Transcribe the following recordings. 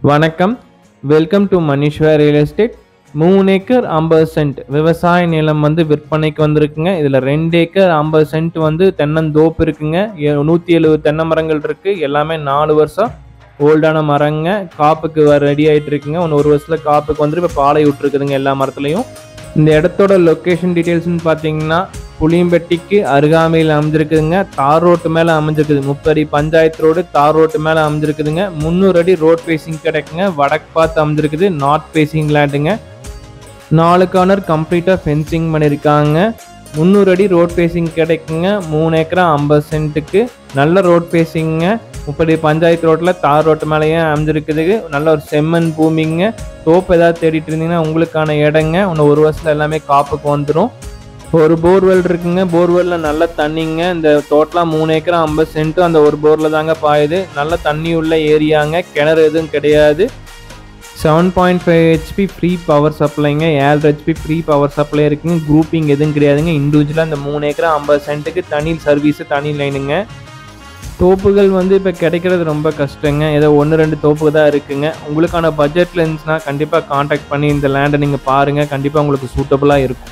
வணக்கம் welcome to Manishwa real estate மூணு acre ஐம்பது சென்ட் விவசாய நிலம் வந்து விற்பனைக்கு வந்திருக்குங்க இதில் ரெண்டு ஏக்கர் ஐம்பது சென்ட் வந்து தென்னந்தோப்பு இருக்குங்க நூற்றி எழுபது தென்னை மரங்கள் இருக்குது எல்லாமே நாலு வருஷம் ஓல்டான மரங்க காப்புக்கு ரெடி ஆகிட்டு இருக்குங்க ஒன்று ஒரு வருஷத்தில் காப்புக்கு வந்துட்டு இப்போ பாலை விட்டுருக்குதுங்க எல்லா மரத்துலையும் இந்த இடத்தோட லொக்கேஷன் டீட்டெயில்ஸ்னு பார்த்தீங்கன்னா புளியம்பட்டிக்கு அருகாமையில் அமைஞ்சிருக்குதுங்க தார் ரோட்டு மேலே அமைஞ்சிருக்குது முப்பது பஞ்சாயத்து ரோடு தார் ரோட்டு மேலே அமைஞ்சிருக்குதுங்க முந்நூறு அடி ரோட் ஃபேஸிங் கிடைக்குங்க வடக்கு பார்த்து அமைஞ்சிருக்குது நார்த் ஃபேஸிங் லேண்டுங்க நாலு கார்னர் கம்ப்ளீட்டாக ஃபென்சிங் பண்ணியிருக்காங்க முந்நூறு அடி ரோட் ஃபேஸிங் கிடைக்குங்க மூணு ஏக்கரா ஐம்பது சென்ட்டுக்கு நல்ல ரோட் ஃபேஸிங்க முப்பது பஞ்சாயத்து ரோட்டில் தார் ரோட்டு மேலேயே அமைஞ்சிருக்குது நல்ல ஒரு செம்மண் பூமிங்க தோப்பு ஏதாவது தேடிட்டு இருந்தீங்கன்னா உங்களுக்கான இடங்க இன்னும் ஒரு வருஷத்துல எல்லாமே காப்புக்கு வந்துடும் ஒரு போர்வெல் இருக்குங்க போர்வெல்லில் நல்ல தண்ணிங்க இந்த டோட்டலாக மூணு ஏக்கர் ஐம்பது சென்ட்டும் அந்த ஒரு போரில் தாங்க பாயுது நல்ல தண்ணி உள்ள ஏரியாங்க கிணறு எதுவும் கிடையாது seven point five HP free power சப்ளைங்க ஏழு ஹெச்பி ஃப்ரீ பவர் சப்ளை இருக்குங்க குரூப்பிங் எதுவும் கிடையாதுங்க இண்டிவிஜுவலாக இந்த மூணு ஏக்கர் ஐம்பது சென்ட்டுக்கு தனி சர்வீஸு தனி லைனுங்க தோப்புகள் வந்து இப்போ கிடைக்கிறது ரொம்ப கஷ்டங்க ஏதோ ஒன்று ரெண்டு தோப்பு தான் இருக்குங்க உங்களுக்கான பட்ஜெட்டில் இருந்துச்சுன்னா கண்டிப்பாக காண்டாக்ட் பண்ணி இந்த லேண்டை நீங்கள் பாருங்கள் கண்டிப்பாக உங்களுக்கு சூட்டபுளாக இருக்கும்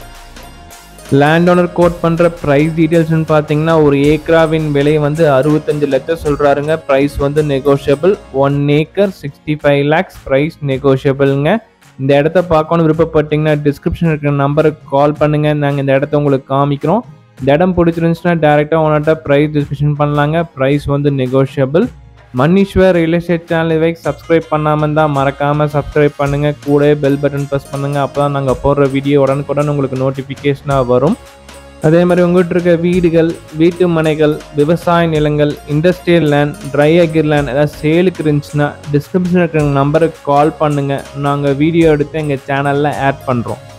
லேண்ட் ஓனர் கோட் பண்ணுற ப்ரைஸ் டீட்டெயில்ஸ்னு பார்த்தீங்கன்னா ஒரு ஏக்கராவின் விலை வந்து அறுபத்தஞ்சு லட்சம் சொல்கிறாருங்க ப்ரைஸ் வந்து negotiable one acre sixty five lakhs price நெகோஷியபிள்ங்க இந்த இடத்த பார்க்கணும் விருப்பப்பட்டீங்கன்னா டிஸ்கிரிப்ஷன் இருக்கிற நம்பருக்கு கால் பண்ணுங்கள் நாங்கள் இந்த இடத்த உங்களுக்கு காமிக்கிறோம் இந்த இடம் பிடிச்சிருந்துச்சுன்னா டேரெக்டாக ஓனர்கிட்ட ப்ரைஸ் டிஸ்கஷன் பண்ணலாங்க ப்ரைஸ் வந்து negotiable Manneeswar real estate channel இதுவரை சப்ஸ்கிரைப் பண்ணாமல் இருந்தால் மறக்காமல் சப்ஸ்கிரைப் பண்ணுங்கள் கூட பெல் பட்டன் ப்ரெஸ் பண்ணுங்கள் அப்போ தான் நாங்கள் போடுற வீடியோ உடனுக்குடன் உங்களுக்கு நோட்டிஃபிகேஷனாக வரும் அதே மாதிரி உங்கள்கிட்ட இருக்க வீடுகள் வீட்டு மனைகள் விவசாய நிலங்கள் industrial land dry agri land ஏதாவது சேலுக்கு இருந்துச்சுன்னா டிஸ்கிரிப்ஷன் இருக்கிற நம்பருக்கு கால் பண்ணுங்கள் நாங்கள் வீடியோ எடுத்து எங்கள் சேனலில் ஆட் பண்ணுறோம்